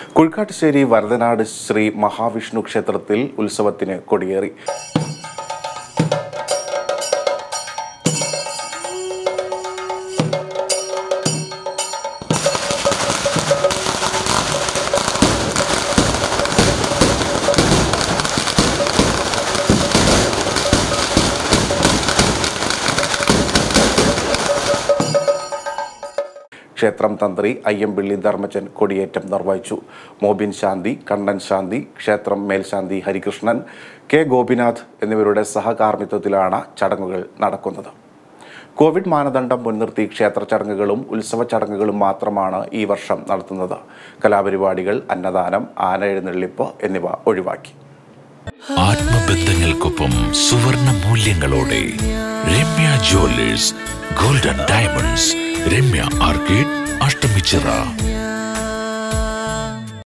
കുഴിക്കാട്ടുശ്ശേരി വരദനാട് ശ്രീ മഹാവിഷ്ണു ക്ഷേത്രത്തിൽ ഉത്സവത്തിന് കൊടിയേറി ക്ഷേത്രം തന്ത്രി അയ്യമ്പിള്ളി ധർമ്മജൻ കൊടിയേറ്റം നിർവഹിച്ചു മോബിൻ ശാന്തി കണ്ണൻ ശാന്തി ക്ഷേത്രം മേൽശാന്തി ഹരികൃഷ്ണൻ കെ ഗോപിനാഥ് എന്നിവരുടെ സഹകാർമ്മിത്വത്തിലാണ് ചടങ്ങുകൾ നടക്കുന്നത് കോവിഡ് മാനദണ്ഡം മുൻനിർത്തി ക്ഷേത്ര ചടങ്ങുകളും ഉത്സവ ചടങ്ങുകളും മാത്രമാണ് ഈ വർഷം നടത്തുന്നത് കലാപരിപാടികൾ അന്നദാനം ആന എഴുന്നള്ളിപ്പ് എന്നിവ ഒഴിവാക്കി ആത്മബന്ധങ്ങൾക്കൊപ്പം സുവർണ മൂല്യങ്ങളോടെ Ramya jewellers golden diamonds Ramya arcade Ashtamichira